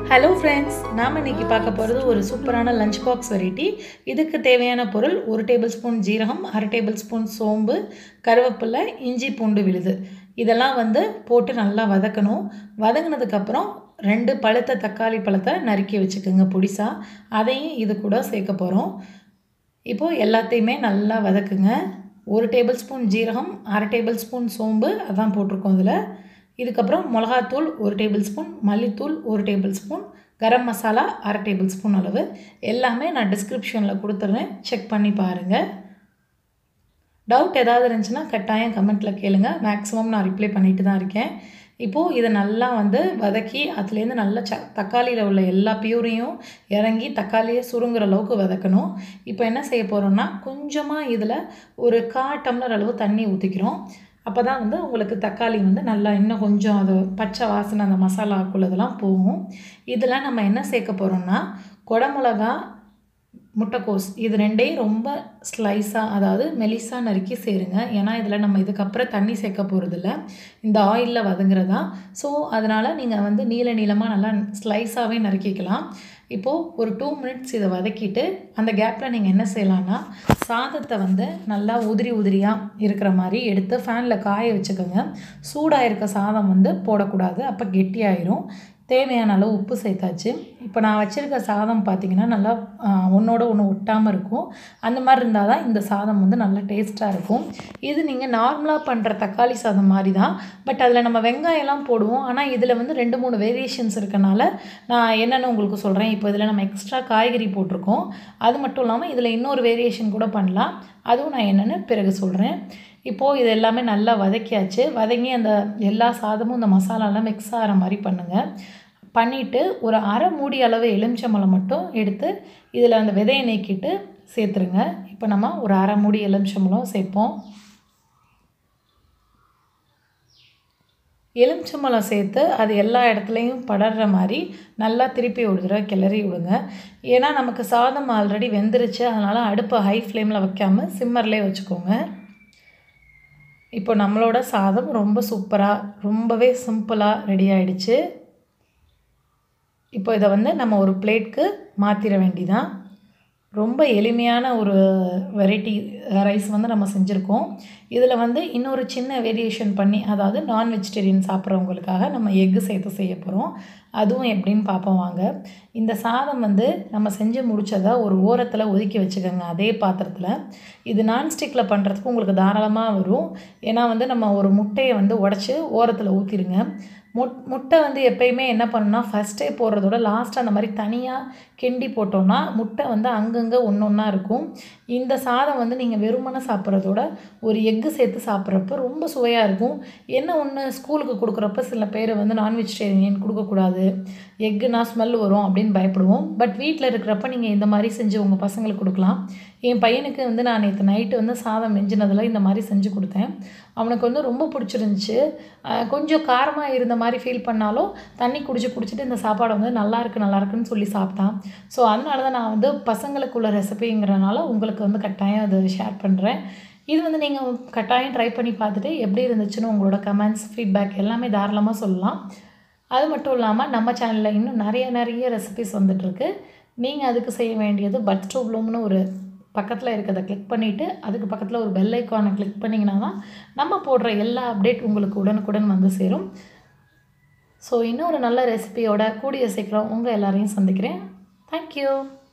hello friends நாம் இன்னைக்கு பார்க்க போகிறது ஒரு சூப்பரான லஞ்ச் பாக்ஸ் வெரைட்டி இதுக்கு தேவையான பொருள் ஒரு டேபிள் ஸ்பூன் ஜீரகம் அரை டேபிள் ஸ்பூன் சோம்பு கருவேப்பிலை இஞ்சி பூண்டு விழுது இதெல்லாம் வந்து போட்டு நல்லா வதக்கணும் வதங்கினதுக்கப்புறம் ரெண்டு பழுத்த தக்காளி பழத்தை நறுக்கி வச்சுக்கோங்க பொடிசா அதையும் இது கூட சேர்க்க போகிறோம் இப்போது எல்லாத்தையுமே நல்லா வதக்குங்க ஒரு டேபிள் ஸ்பூன் ஜீரகம் அரை டேபிள் ஸ்பூன் சோம்பு அதான் போட்டிருக்கோம் இதில் இதுக்கப்புறம் மிளகாத்தூள் ஒரு டேபிள் ஸ்பூன் மல்லித்தூள் ஒரு டேபிள் ஸ்பூன் கரம் மசாலா அரை டேபிள் ஸ்பூன் அளவு எல்லாமே நான் டிஸ்கிரிப்ஷனில் கொடுத்துட்றேன் செக் பண்ணி பாருங்கள் டவுட் ஏதாவது இருந்துச்சுன்னா கட்டாயம் கமெண்ட்டில் கேளுங்க மேக்ஸிமம் நான் ரிப்ளை பண்ணிட்டு தான் இருக்கேன் இப்போது இதை நல்லா வந்து வதக்கி அதுலேருந்து நல்லா ச தக்காளியில் உள்ள எல்லா பியூரையும் இறங்கி தக்காளியை சுருங்குற அளவுக்கு வதக்கணும் இப்போ என்ன செய்ய போகிறோம்னா கொஞ்சமாக இதில் ஒரு கா டம்ளர் அளவு தண்ணி ஊற்றிக்கிறோம் அப்போ தான் வந்து உங்களுக்கு தக்காளி வந்து நல்லா இன்னும் கொஞ்சம் அது பச்சை வாசனை அந்த மசாலாக்குள்ளதெல்லாம் போகும் இதில் நம்ம என்ன சேர்க்க போகிறோம்னா குடமிளகா முட்டைக்கோஸ் இது ரெண்டையும் ரொம்ப ஸ்லைஸாக அதாவது மெலிசாக நறுக்கி சேருங்க ஏன்னா இதில் நம்ம இதுக்கப்புறம் தண்ணி சேர்க்க போகிறதில்ல இந்த ஆயிலில் வதங்குறதா ஸோ அதனால் நீங்கள் வந்து நீல நீளமாக நல்லா ஸ்லைஸாகவே நறுக்கிக்கலாம் இப்போது ஒரு டூ மினிட்ஸ் இதை வதக்கிட்டு அந்த கேப்பில் நீங்கள் என்ன செய்யலான்னா சாதத்தை வந்து நல்லா உதிரி உதிரியாக இருக்கிற மாதிரி எடுத்து ஃபேனில் காய வச்சுக்கோங்க சூடாக இருக்க சாதம் வந்து போடக்கூடாது அப்போ கெட்டியாயிரும் தேவையான அளவு உப்பு சேர்த்தாச்சு இப்போ நான் வச்சுருக்க சாதம் பார்த்திங்கன்னா நல்லா ஒன்றோட ஒன்று ஒட்டாமல் இருக்கும் அந்த மாதிரி இருந்தால் தான் இந்த சாதம் வந்து நல்லா டேஸ்ட்டாக இருக்கும் இது நீங்கள் நார்மலாக பண்ணுற தக்காளி சாதம் மாதிரி தான் பட் அதில் நம்ம வெங்காயம்லாம் போடுவோம் ஆனால் இதில் வந்து ரெண்டு மூணு வேரியேஷன்ஸ் இருக்கனால நான் என்னென்னு உங்களுக்கு சொல்கிறேன் இப்போ இதில் நம்ம எக்ஸ்ட்ரா காய்கறி போட்டிருக்கோம் அது மட்டும் இல்லாமல் இதில் இன்னொரு வேரியேஷன் கூட பண்ணலாம் அதுவும் நான் என்னென்னு பிறகு சொல்கிறேன் இப்போது இது எல்லாமே நல்லா வதக்கியாச்சு வதங்கி அந்த எல்லா சாதமும் இந்த மசாலாலாம் மிக்ஸ் ஆகிற மாதிரி பண்ணுங்கள் பண்ணிவிட்டு ஒரு அரை மூடி அளவு எலுமிச்சம்பழம் மட்டும் எடுத்து இதில் அந்த விதையை நீக்கிட்டு சேர்த்துருங்க இப்போ நம்ம ஒரு அரை மூடி எலுமிச்சம்பழம் சேர்ப்போம் எலுமிச்சம்பழம் சேர்த்து அது எல்லா இடத்துலையும் படர்ற மாதிரி நல்லா திருப்பி ஒரு தடவை கிளறி விடுங்க ஏன்னா நமக்கு சாதம் ஆல்ரெடி வெந்துருச்சு அதனால் அடுப்பை ஹை ஃப்ளேமில் வைக்காமல் சிம்மர்லேயே வச்சுக்கோங்க இப்போ நம்மளோட சாதம் ரொம்ப சூப்பராக ரொம்பவே சிம்பிளாக ரெடி ஆகிடுச்சு இப்போ இதை வந்து நம்ம ஒரு பிளேட்க்கு மாற்றிட வேண்டிதான் ரொம்ப எளிமையான ஒரு வெரைட்டி ரைஸ் வந்து நம்ம செஞ்சுருக்கோம் இதில் வந்து இன்னொரு சின்ன வேரியேஷன் பண்ணி அதாவது நான் வெஜிடேரியன் சாப்பிட்றவங்களுக்காக நம்ம எக்கு சேர்த்து செய்ய போகிறோம் அதுவும் எப்படின்னு பார்ப்போம் வாங்க இந்த சாதம் வந்து நம்ம செஞ்சு முடித்ததை ஒரு ஓரத்தில் ஒதுக்கி வச்சுக்கோங்க அதே பாத்திரத்தில் இது நான்ஸ்டிக்கில் பண்ணுறதுக்கு உங்களுக்கு தாராளமாக வரும் ஏன்னா வந்து நம்ம ஒரு முட்டையை வந்து உடச்சி ஓரத்தில் ஊற்றிடுங்க முட் முட்டை வந்து எப்பயுமே என்ன பண்ணுன்னா ஃபஸ்ட்டே போடுறதோட லாஸ்ட்டாக அந்த மாதிரி தனியாக கிண்டி போட்டோம்னா முட்டை வந்து அங்கங்கே ஒன்று ஒன்றா இருக்கும் இந்த சாதம் வந்து நீங்கள் வெறுமனை சாப்பிட்றதோட ஒரு எக்கு சேர்த்து சாப்பிட்றப்ப ரொம்ப சுவையாக இருக்கும் என்ன ஒன்று ஸ்கூலுக்கு கொடுக்குறப்ப சில பேர் வந்து நான் வெஜிடேரியன் கொடுக்கக்கூடாது எக்குனா ஸ்மெல் வரும் அப்படின்னு பயப்படுவோம் பட் வீட்டில் இருக்கிறப்ப நீங்கள் இந்த மாதிரி செஞ்சு உங்கள் பசங்களுக்கு கொடுக்கலாம் என் பையனுக்கு வந்து நான் நேற்று நைட்டு வந்து சாதம் மெஞ்சினதில் இந்த மாதிரி செஞ்சு கொடுத்தேன் அவனுக்கு வந்து ரொம்ப பிடிச்சிருந்துச்சி கொஞ்சம் காரமாக இருந்த மாதிரி ஃபீல் பண்ணாலும் தண்ணி குடிச்சு குடிச்சிட்டு இந்த சாப்பாடு வந்து நல்லா இருக்குது நல்லா இருக்குன்னு சொல்லி சாப்பிட்டான் ஸோ அதனால தான் நான் வந்து பசங்களுக்குள்ள ரெசிபிங்கிறனால உங்களுக்கு வந்து கட்டாயம் அதை ஷேர் பண்ணுறேன் இது வந்து நீங்கள் கட்டாயம் ட்ரை பண்ணி பார்த்துட்டு எப்படி இருந்துச்சுன்னு உங்களோட கமெண்ட்ஸ் ஃபீட்பேக் எல்லாமே தாராளமாக சொல்லலாம் அது மட்டும் இல்லாமல் நம்ம சேனலில் இன்னும் நிறைய நிறைய ரெசிபிஸ் வந்துட்டுருக்கு நீங்கள் அதுக்கு செய்ய வேண்டியது பட் ஸ்டோவ்லோம்னு ஒரு பக்கத்தில் இருக்கிறத கிளிக் பண்ணிவிட்டு அதுக்கு பக்கத்தில் ஒரு பெல் ஐக்கானை கிளிக் பண்ணிங்கன்னா தான் நம்ம போடுற எல்லா அப்டேட் உங்களுக்கு உடனுக்குடன் வந்து சேரும் ஸோ இன்னொரு நல்ல ரெசிபியோட கூடிய சீக்கிரம் உங்கள் எல்லாரையும் சந்திக்கிறேன் தேங்க்யூ